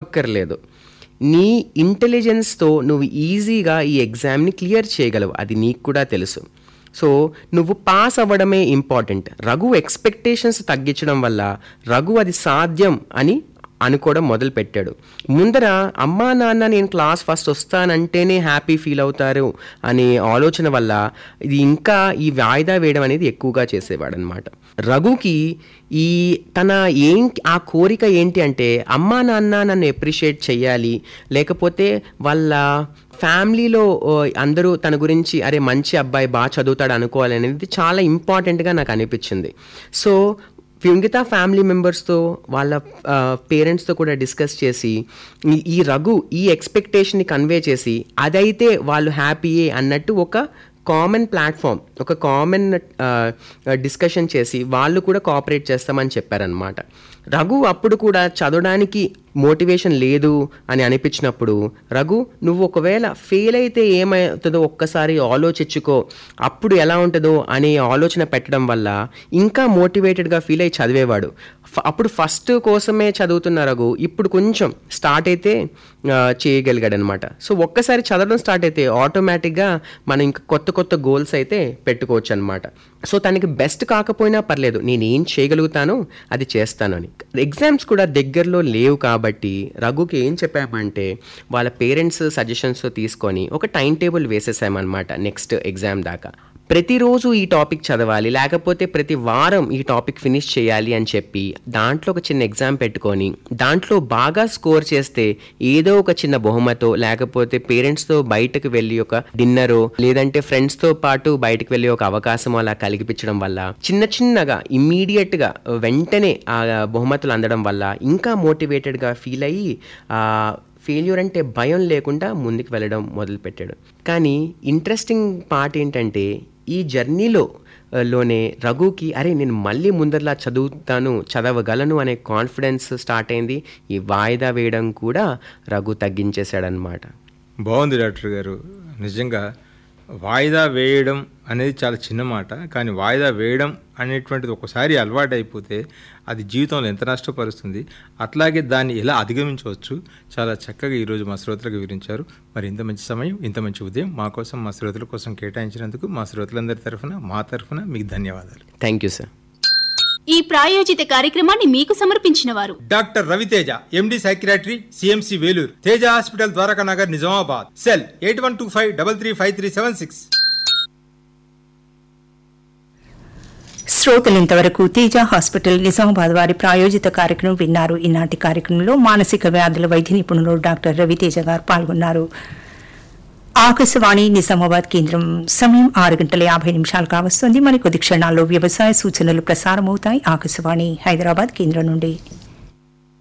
అక్కర్లేదు నీ ఇంటెలిజెన్స్తో నువ్వు ఈజీగా ఈ ఎగ్జామ్ని క్లియర్ చేయగలవు అది నీకు కూడా తెలుసు సో నువ్వు పాస్ అవ్వడమే ఇంపార్టెంట్ రఘు ఎక్స్పెక్టేషన్స్ తగ్గించడం వల్ల రఘు అది సాధ్యం అని అనుకోవడం మొదలు పెట్టాడు ముందర అమ్మా నాన్న నేను క్లాస్ ఫస్ట్ వస్తానంటేనే హ్యాపీ ఫీల్ అవుతారు అనే ఆలోచన వల్ల ఇది ఇంకా ఈ వాయిదా వేయడం అనేది ఎక్కువగా చేసేవాడు అనమాట రఘుకి ఈ తన ఏం ఆ కోరిక ఏంటి అంటే అమ్మా నాన్న నన్ను ఎప్రిషియేట్ చేయాలి లేకపోతే వాళ్ళ ఫ్యామిలీలో ఓ, అందరూ తన గురించి అరే మంచి అబ్బాయి బాగా చదువుతాడు అనుకోవాలి అనేది చాలా ఇంపార్టెంట్గా నాకు అనిపించింది సో మిగతా ఫ్యామిలీ మెంబర్స్తో వాళ్ళ పేరెంట్స్తో కూడా డిస్కస్ చేసి ఈ- ఈ రఘు ఈ ఎక్స్పెక్టేషన్ని కన్వే చేసి అదైతే వాళ్ళు హ్యాపీయే అన్నట్టు ఒక కామన్ ప్లాట్ఫామ్ ఒక కామన్ డిస్కషన్ చేసి వాళ్ళు కూడా కోఆపరేట్ చేస్తామని చెప్పారనమాట రఘు అప్పుడు కూడా చదవడానికి మోటివేషన్ లేదు అని అనిపించినప్పుడు రఘు నువ్వు ఒకవేళ ఫెయిల్ అయితే ఏమవుతుందో ఒక్కసారి ఆలోచించుకో అప్పుడు ఎలా ఉంటుందో అనే ఆలోచన పెట్టడం వల్ల ఇంకా మోటివేటెడ్గా ఫీల్ అయ్యి చదివేవాడు ఫ- అప్పుడు ఫస్ట్ కోసమే చదువుతున్న రఘు ఇప్పుడు కొంచెం స్టార్ట్ అయితే ఆ, చేయగలిగాడు అనమాట సో ఒక్కసారి చదవడం స్టార్ట్ అయితే ఆటోమేటిక్గా మనం ఇంకా కొత్త కొత్త గోల్స్ అయితే పెట్టుకోవచ్చు అనమాట సో తనకి బెస్ట్ కాకపోయినా పర్లేదు నేను ఏం చేయగలుగుతానో అది చేస్తాను అని ఎగ్జామ్స్ కూడా దగ్గరలో లేవు కాబట్టి రఘుకి ఏం చెప్పామంటే వాళ్ళ పేరెంట్స్ సజెషన్స్ తీసుకొని ఒక టైం టేబుల్ వేసేసామన్నమాట నెక్స్ట్ ఎగ్జామ్ దాకా ప్రతిరోజు ఈ టాపిక్ చదవాలి లేకపోతే ప్రతి వారం ఈ టాపిక్ ఫినిష్ చేయాలి అని చెప్పి దాంట్లో ఒక చిన్న ఎగ్జామ్ పెట్టుకొని దాంట్లో బాగా స్కోర్ చేస్తే ఏదో ఒక చిన్న బహుమతో లేకపోతే పేరెంట్స్తో బయటకు వెళ్ళి ఒక డిన్నరో లేదంటే ఫ్రెండ్స్తో పాటు బయటకు వెళ్ళి ఒక అవకాశం అలా కలిగిపించడం వల్ల చిన్న చిన్నగా ఇమ్మీడియట్గా వెంటనే ఆ బహుమతులు అందడం వల్ల ఇంకా మోటివేటెడ్గా ఫీల్ అయ్యి ఆ ఫెయిల్యూర్ అంటే భయం లేకుండా ముందుకు వెళ్ళడం మొదలుపెట్టాడు కానీ ఇంట్రెస్టింగ్ పార్ట్ ఏంటంటే ఈ జర్నీలో ఆ, లోనే రఘుకి అరే నేను మళ్ళీ ముందరలా చదువుతాను చదవగలను అనే కాన్ఫిడెన్స్ స్టార్ట్ అయింది ఈ వాయిదా వేయడం కూడా రఘు తగ్గించేశాడనమాట బాగుంది డాక్టర్ గారు నిజంగా వాయిదా వేయడం అనేది చాలా చిన్న మాట కానీ వాయిదా వేయడం అనేటువంటిది ఒకసారి అలవాటు అయిపోతే అది జీవితంలో ఎంత నష్టపరుస్తుంది అట్లాగే దాన్ని ఎలా అధిగమించవచ్చు చాలా చక్కగా ఈరోజు మా శ్రోతలకు వివరించారు మరి ఇంత మంచి సమయం ఇంత మంచి ఉదయం మా కోసం మా శ్రోతల కోసం కేటాయించినందుకు మా శ్రోతలందరి తరఫున మా తరఫున మీకు ధన్యవాదాలు థ్యాంక్ యూ సార్ ఈ ప్రాయోజిత కార్యక్రమాన్ని మీకు సమర్పించిన వారు doctor Raviteja MD psychiatry CMC Vellore Teja hospital Dwaraka Nagar Nizamabad cell eight one two five double three five three seven six శ్రోతలు ఇంతవరకు తేజ హాస్పిటల్ నిజామాబాద్ వారి ప్రాయోజిత కార్యక్రమం విన్నారు ఈనాటి కార్యక్రమంలో మానసిక వ్యాధుల వైద్య నిపుణులు డాక్టర్ రవితేజ గారు పాల్గొన్నారు ఆకాశవాణి నిజామాబాద్ కేంద్రం సమయం ఆరు గంటల యాభై నిమిషాలు కావస్తుంది మరికొద్ది క్షణాల్లో వ్యవసాయ సూచనలు ప్రసారమవుతాయి ఆకాశవాణి హైదరాబాద్ కేంద్రం నుండి